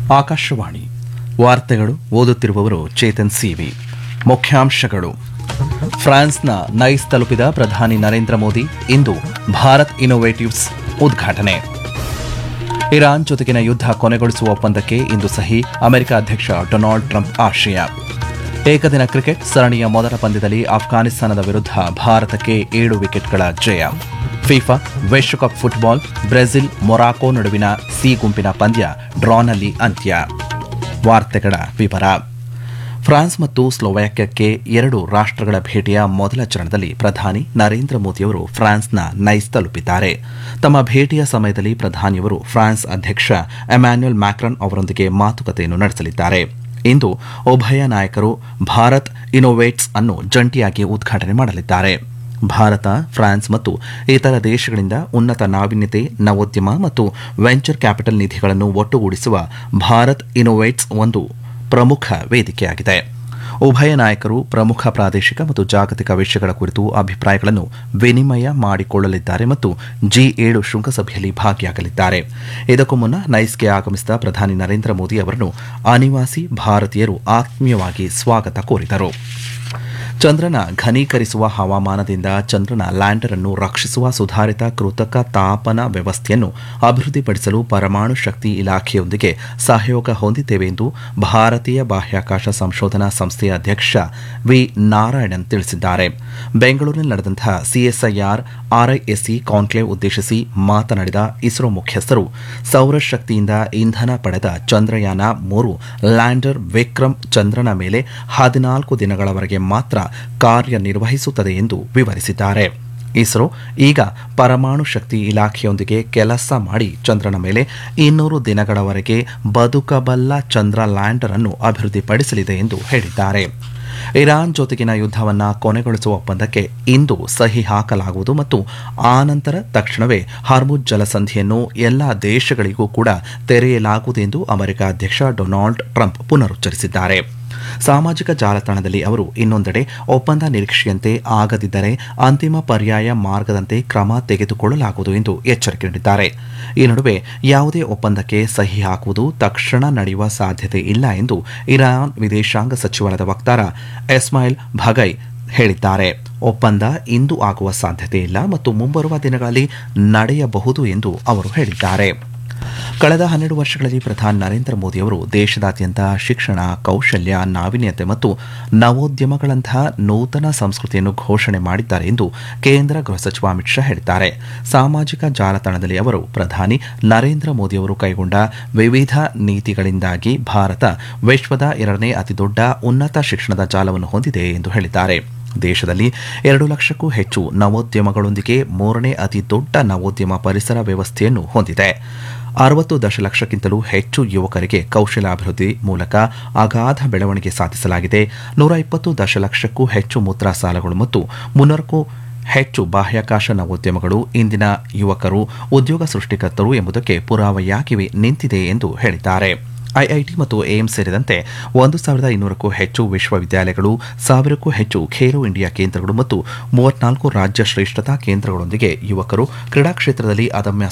ಆಕಾಶವಾಣಿ ವಾರ್ತೆಗಳು ಓದುತ್ತಿರುವವರು ಚೇತನ್ ಸಿವಿ ಮುಖ್ಯಾಂಶಗಳು ಫ್ರಾನ್ಸ್ನ ನೈಸ್ ತಲುಪಿದ ಪ್ರಧಾನಿ ನರೇಂದ್ರ ಮೋದಿ ಇಂದು ಭಾರತ್ ಇನ್ನೋವೇಟಿವ್ಸ್ ಉದ್ಘಾಟನೆ ಇರಾನ್ ಜೊತೆಗಿನ ಯುದ್ಧ ಕೊನೆಗೊಳಿಸುವ ಒಪ್ಪಂದಕ್ಕೆ ಇಂದು ಸಹಿ ಅಮೆರಿಕ ಅಧ್ಯಕ್ಷ ಡೊನಾಲ್ಡ್ ಟ್ರಂಪ್ ಆಶಯ ಏಕದಿನ ಕ್ರಿಕೆಟ್ ಸರಣಿಯ ಮೊದಲ ಪಂದ್ಯದಲ್ಲಿ ಅಫ್ಘಾನಿಸ್ತಾನದ ವಿರುದ್ಧ ಭಾರತಕ್ಕೆ ಏಳು ವಿಕೆಟ್ಗಳ ಜಯ ಫಿಫಾ ವಿಶ್ವಕಪ್ ಫುಟ್ಬಾಲ್ ಬ್ರೆಜಿಲ್ ಮೊರಾಕೊ ನಡುವಿನ ಸಿ ಗುಂಪಿನ ಪಂದ್ಯ ಡ್ರಾನಲ್ಲಿ ಅಂತ್ಯ ವಾರ್ತೆಗಳ ವಿವರ ಫ್ರಾನ್ಸ್ ಮತ್ತು ಸ್ಲೋವಾಕ್ಯಕ್ಕೆ ಎರಡು ರಾಷ್ಟ್ರಗಳ ಭೇಟಿಯ ಮೊದಲ ಚರಣದಲ್ಲಿ ಪ್ರಧಾನಿ ನರೇಂದ್ರ ಮೋದಿಯವರು ಫ್ರಾನ್ಸ್ನ ನೈಸ್ ತಲುಪಿದ್ದಾರೆ ತಮ್ಮ ಭೇಟಿಯ ಸಮಯದಲ್ಲಿ ಪ್ರಧಾನಿಯವರು ಫ್ರಾನ್ಸ್ ಅಧ್ಯಕ್ಷ ಎಮ್ಯಾನ್ಯುಯಲ್ ಮ್ಯಾಕ್ರನ್ ಅವರೊಂದಿಗೆ ಮಾತುಕತೆಯನ್ನು ನಡೆಸಲಿದ್ದಾರೆ ಇಂದು ಉಭಯ ನಾಯಕರು ಭಾರತ್ ಇನೋವೇಟ್ಸ್ ಅನ್ನು ಜಂಟಿಯಾಗಿ ಉದ್ಘಾಟನೆ ಮಾಡಲಿದ್ದಾರೆ ಭಾರತ ಫ್ರಾನ್ಸ್ ಮತ್ತು ಇತರ ದೇಶಗಳಿಂದ ಉನ್ನತ ನಾವೀನ್ಯತೆ ನವೋದ್ಯಮ ಮತ್ತು ವೆಂಚರ್ ಕ್ಯಾಪಿಟಲ್ ನಿಧಿಗಳನ್ನು ಒಟ್ಟುಗೂಡಿಸುವ ಭಾರತ್ ಇನೋವೇಟ್ಸ್ ಒಂದು ಪ್ರಮುಖ ವೇದಿಕೆಯಾಗಿದೆ ಉಭಯ ನಾಯಕರು ಪ್ರಮುಖ ಪ್ರಾದೇಶಿಕ ಮತ್ತು ಜಾಗತಿಕ ವಿಷಯಗಳ ಕುರಿತು ಅಭಿಪ್ರಾಯಗಳನ್ನು ವಿನಿಮಯ ಮಾಡಿಕೊಳ್ಳಲಿದ್ದಾರೆ ಮತ್ತು ಜಿ ಏಳು ಶೃಂಗಸಭೆಯಲ್ಲಿ ಭಾಗಿಯಾಗಲಿದ್ದಾರೆ ಇದಕ್ಕೂ ಮುನ್ನ ನೈಸ್ಗೆ ಆಗಮಿಸಿದ ಪ್ರಧಾನಿ ನರೇಂದ್ರ ಮೋದಿ ಅವರನ್ನು ಅನಿವಾಸಿ ಭಾರತೀಯರು ಆತ್ಮೀಯವಾಗಿ ಸ್ವಾಗತ ಕೋರಿದರು ಚಂದ್ರನ ಘನೀಕರಿಸುವ ಹವಾಮಾನದಿಂದ ಚಂದ್ರನ ಲ್ಯಾಂಡರ್ ಅನ್ನು ರಕ್ಷಿಸುವ ಸುಧಾರಿತ ಕೃತಕ ತಾಪನ ವ್ಯವಸ್ಥೆಯನ್ನು ಅಭಿವೃದ್ಧಿಪಡಿಸಲು ಪರಮಾಣು ಶಕ್ತಿ ಇಲಾಖೆಯೊಂದಿಗೆ ಸಹಯೋಗ ಹೊಂದಿದ್ದೇವೆ ಎಂದು ಭಾರತೀಯ ಬಾಹ್ಯಾಕಾಶ ಸಂಶೋಧನಾ ಸಂಸ್ಥೆಯ ಅಧ್ಯಕ್ಷ ವಿ ನಾರಾಯಣನ್ ತಿಳಿಸಿದ್ದಾರೆ ಬೆಂಗಳೂರಿನಲ್ಲಿ ನಡೆದಂತಹ ಸಿಎಸ್ಐಆರ್ ಆರ್ಐಎಸ್ಸಿ ಕಾನ್ಕ್ಲೇವ್ ಉದ್ದೇಶಿಸಿ ಮಾತನಾಡಿದ ಇಸ್ರೋ ಮುಖ್ಯಸ್ಥರು ಸೌರಶಕ್ತಿಯಿಂದ ಇಂಧನ ಪಡೆದ ಚಂದ್ರಯಾನ ಮೂರು ಲ್ಯಾಂಡರ್ ವಿಕ್ರಮ್ ಚಂದ್ರನ ಮೇಲೆ ಹದಿನಾಲ್ಕು ದಿನಗಳವರೆಗೆ ಮಾತ್ರ ಕಾರ್ಯನಿರ್ವಹಿಸುತ್ತದೆ ಎಂದು ವಿವರಿಸಿದ್ದಾರೆ ಇಸ್ರೋ ಈಗ ಪರಮಾಣು ಶಕ್ತಿ ಇಲಾಖೆಯೊಂದಿಗೆ ಕೆಲಸ ಮಾಡಿ ಚಂದ್ರನ ಮೇಲೆ ಇನ್ನೂರು ದಿನಗಳವರೆಗೆ ಬದುಕಬಲ್ಲ ಚಂದ್ರ ಲ್ಯಾಂಡರ್ ಅನ್ನು ಅಭಿವೃದ್ಧಿಪಡಿಸಲಿದೆ ಎಂದು ಹೇಳಿದ್ದಾರೆ ಇರಾನ್ ಜೊತೆಗಿನ ಯುದ್ಧವನ್ನು ಕೊನೆಗೊಳಿಸುವ ಒಪ್ಪಂದಕ್ಕೆ ಇಂದು ಸಹಿ ಹಾಕಲಾಗುವುದು ಮತ್ತು ಆನಂತರ ತಕ್ಷಣವೇ ಹಾರ್ಮುಜ್ ಜಲಸಂಧಿಯನ್ನು ಎಲ್ಲ ದೇಶಗಳಿಗೂ ಕೂಡ ತೆರೆಯಲಾಗುವುದು ಎಂದು ಅಮೆರಿಕ ಅಧ್ಯಕ್ಷ ಡೊನಾಲ್ಡ್ ಟ್ರಂಪ್ ಪುನರುಚ್ಚರಿಸಿದ್ದಾರೆ ಸಾಮಾಜಿಕ ಜಾಲತಾಣದಲ್ಲಿ ಅವರು ಇನ್ನೊಂದೆಡೆ ಒಪ್ಪಂದ ನಿರೀಕ್ಷೆಯಂತೆ ಆಗದಿದ್ದರೆ ಅಂತಿಮ ಪರ್ಯಾಯ ಮಾರ್ಗದಂತೆ ಕ್ರಮ ತೆಗೆದುಕೊಳ್ಳಲಾಗುವುದು ಎಂದು ಎಚ್ಚರಿಕೆ ನೀಡಿದ್ದಾರೆ ಈ ನಡುವೆ ಯಾವುದೇ ಒಪ್ಪಂದಕ್ಕೆ ಸಹಿ ಹಾಕುವುದು ತಕ್ಷಣ ನಡೆಯುವ ಸಾಧ್ಯತೆ ಇಲ್ಲ ಎಂದು ಇರಾನ್ ವಿದೇಶಾಂಗ ಸಚಿವಾಲಯದ ವಕ್ತಾರ ಎಸ್ಮಾಯಿಲ್ ಭಗೈ ಹೇಳಿದ್ದಾರೆ ಒಪ್ಪಂದ ಇಂದು ಆಗುವ ಸಾಧ್ಯತೆ ಇಲ್ಲ ಮತ್ತು ಮುಂಬರುವ ದಿನಗಳಲ್ಲಿ ನಡೆಯಬಹುದು ಎಂದು ಅವರು ಹೇಳಿದ್ದಾರೆ ಕಳೆದ ಹನ್ನೆರಡು ವರ್ಷಗಳಲ್ಲಿ ಪ್ರಧಾನಿ ನರೇಂದ್ರ ಮೋದಿ ಅವರು ದೇಶದಾದ್ಯಂತ ಶಿಕ್ಷಣ ಕೌಶಲ್ಯ ನಾವೀನ್ಯತೆ ಮತ್ತು ನವೋದ್ಯಮಗಳಂತಹ ನೂತನ ಸಂಸ್ಕೃತಿಯನ್ನು ಘೋಷಣೆ ಮಾಡಿದ್ದಾರೆ ಎಂದು ಕೇಂದ್ರ ಗೃಹ ಸಚಿವ ಅಮಿತ್ ಶಾ ಹೇಳಿದ್ದಾರೆ ಸಾಮಾಜಿಕ ಜಾಲತಾಣದಲ್ಲಿ ಅವರು ಪ್ರಧಾನಿ ನರೇಂದ್ರ ಮೋದಿ ಅವರು ಕೈಗೊಂಡ ವಿವಿಧ ನೀತಿಗಳಿಂದಾಗಿ ಭಾರತ ವಿಶ್ವದ ಎರಡನೇ ಅತಿದೊಡ್ಡ ಉನ್ನತ ಶಿಕ್ಷಣದ ಜಾಲವನ್ನು ಹೊಂದಿದೆ ಎಂದು ಹೇಳಿದ್ದಾರೆ ದೇಶದಲ್ಲಿ ಎರಡು ಲಕ್ಷಕ್ಕೂ ಹೆಚ್ಚು ನವೋದ್ಯಮಗಳೊಂದಿಗೆ ಮೂರನೇ ಅತಿ ದೊಡ್ಡ ನವೋದ್ಯಮ ಪರಿಸರ ವ್ಯವಸ್ಥೆಯನ್ನು ಹೊಂದಿದೆ ಅರವತ್ತು ದಶಲಕ್ಷಕ್ಕಿಂತಲೂ ಹೆಚ್ಚು ಯುವಕರಿಗೆ ಕೌಶಲಾಭಿವೃದ್ಧಿ ಮೂಲಕ ಅಗಾಧ ಬೆಳವಣಿಗೆ ಸಾಧಿಸಲಾಗಿದೆ ನೂರ ಇಪ್ಪತ್ತು ದಶಲಕ್ಷಕ್ಕೂ ಹೆಚ್ಚು ಮುದ್ರಾ ಸಾಲಗಳು ಮತ್ತು ಮುನ್ನೂರಕ್ಕೂ ಹೆಚ್ಚು ಬಾಹ್ಯಾಕಾಶ ನವೋದ್ಯಮಗಳು ಇಂದಿನ ಯುವಕರು ಉದ್ಯೋಗ ಸೃಷ್ಟಿಕರ್ತರು ಎಂಬುದಕ್ಕೆ ಪುರಾವೆಯಾಗಿವೆ ನಿಂತಿದೆ ಎಂದು ಹೇಳಿದ್ದಾರೆ ಐಐಟಿ ಮತ್ತು ಏಮ್ಸ್ ಸೇರಿದಂತೆ ಒಂದು ಸಾವಿರದ ಇನ್ನೂರಕ್ಕೂ ಹೆಚ್ಚು ವಿಶ್ವವಿದ್ಯಾಲಯಗಳು ಸಾವಿರಕ್ಕೂ ಹೆಚ್ಚು ಖೇಲೋ ಇಂಡಿಯಾ ಕೇಂದ್ರಗಳು ಮತ್ತು ಮೂವತ್ನಾಲ್ಕು ರಾಜ್ಯ ಶ್ರೇಷ್ಠತಾ ಕೇಂದ್ರಗಳೊಂದಿಗೆ ಯುವಕರು ಕ್ರೀಡಾ ಕ್ಷೇತ್ರದಲ್ಲಿ ಅದಮ್ಯ